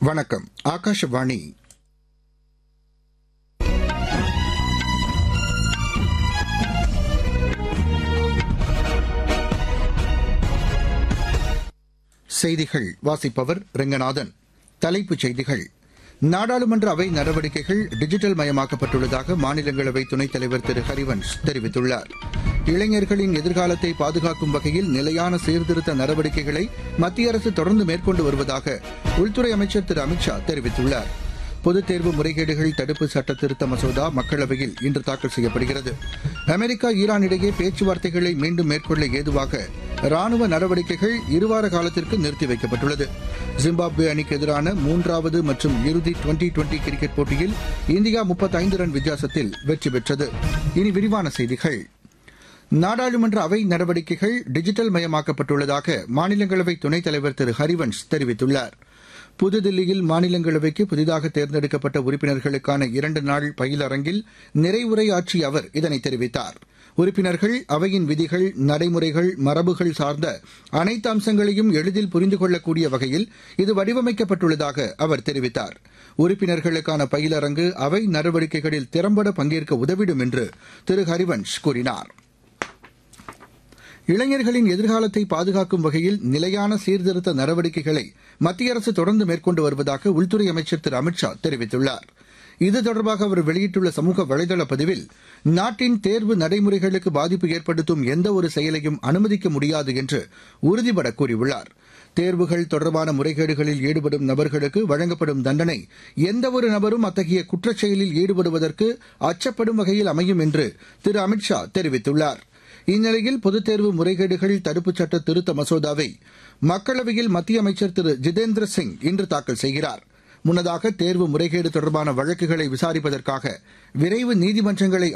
வணக்கம் ஆகாஷவாணி செய்திகள் வாசிப்பவர் ரெங்கநாதன் தலைப்புச் செய்திகள் நாடாளுமன்ற அவை நடவடிக்கைகள் டிஜிட்டல் மயமாக்கப்பட்டுள்ளதாக மாநிலங்களவை துணைத் தலைவர் திரு ஹரிவன்ஷ் தெரிவித்துள்ளார் இளைஞர்களின் எதிர்காலத்தை பாதுகாக்கும் வகையில் நிலையான சீர்திருத்த நடவடிக்கைகளை மத்திய அரசு தொடர்ந்து மேற்கொண்டு வருவதாக உள்துறை அமைச்சர் திரு அமித்ஷா தெரிவித்துள்ளார் பொதுத் தேர்வு முறைகேடுகள் தடுப்பு சட்ட திருத்த மசோதா மக்களவையில் இன்று தாக்கல் செய்யப்படுகிறது அமெரிக்கா ஈரான் இடையே பேச்சுவார்த்தைகளை மீண்டும் மேற்கொள்ள ஏதுவாக ராணுவ நடவடிக்கைகள் இருவார காலத்திற்கு நிறுத்தி வைக்கப்பட்டுள்ளது ஜிம்பாப்வே அணிக்கு எதிரான மூன்றாவது மற்றும் இறுதி டுவெண்டி டுவெண்டி கிரிக்கெட் போட்டியில் இந்தியா முப்பத்தைந்து ரன் வித்தியாசத்தில் வெற்றி பெற்றது இனி விரிவான செய்திகள் நாடாளுமன்ற அவை நடவடிக்கைகள் டிஜிட்டல் மயமாக்கப்பட்டுள்ளதாக மாநிலங்களவை துணைத் தலைவர் திரு ஹரிவன்ஷ் தெரிவித்துள்ளார் புதுதில்லியில் மாநிலங்களவைக்கு புதிதாக தேர்ந்தெடுக்கப்பட்ட உறுப்பினர்களுக்கான இரண்டு நாள் பயிலரங்கில் நிறைவுரை ஆற்றிய அவர் இதனை தெரிவித்தார் உறுப்பினர்கள் அவையின் விதிகள் நடைமுறைகள் மரபுகள் சார்ந்த அனைத்து அம்சங்களையும் எளிதில் புரிந்து கொள்ளக்கூடிய வகையில் இது வடிவமைக்கப்பட்டுள்ளதாக அவர் தெரிவித்தார் உறுப்பினர்களுக்கான பயிலரங்கு அவை நடவடிக்கைகளில் திறம்பட பங்கேற்க உதவிடும் என்று திரு ஹரிவன்ஷ் கூறினார் இளைஞர்களின் எதிர்காலத்தை பாதுகாக்கும் வகையில் நிலையான சீர்திருத்த நடவடிக்கைகளை மத்திய அரசு தொடர்ந்து மேற்கொண்டு வருவதாக உள்துறை அமைச்சர் திரு அமித்ஷா தெரிவித்துள்ளார் இது தொடர்பாக அவர் வெளியிட்டுள்ள சமூக வலைதள பதிவில் நாட்டின் தேர்வு நடைமுறைகளுக்கு பாதிப்பு ஏற்படுத்தும் எந்த ஒரு செயலையும் அனுமதிக்க முடியாது என்று உறுதிபட கூறியுள்ளார் தேர்வுகள் தொடர்பான முறைகேடுகளில் ஈடுபடும் நபர்களுக்கு வழங்கப்படும் தண்டனை எந்தவொரு நபரும் அத்தகைய குற்றச் செயலில் ஈடுபடுவதற்கு அச்சப்படும் வகையில் அமையும் என்று திரு அமித்ஷா தெரிவித்துள்ளார் இந்நிலையில் பொதுத் தேர்வு முறைகேடுகள் தடுப்புச் சட்ட திருத்த மசோதாவை மக்களவையில் மத்திய அமைச்சர் திரு ஜிதேந்திர சிங் இன்று தாக்கல் செய்கிறார் முன்னதாக தேர்வு முறைகேடு தொடர்பான வழக்குகளை விசாரிப்பதற்காக விரைவு நீதிமன்றங்களை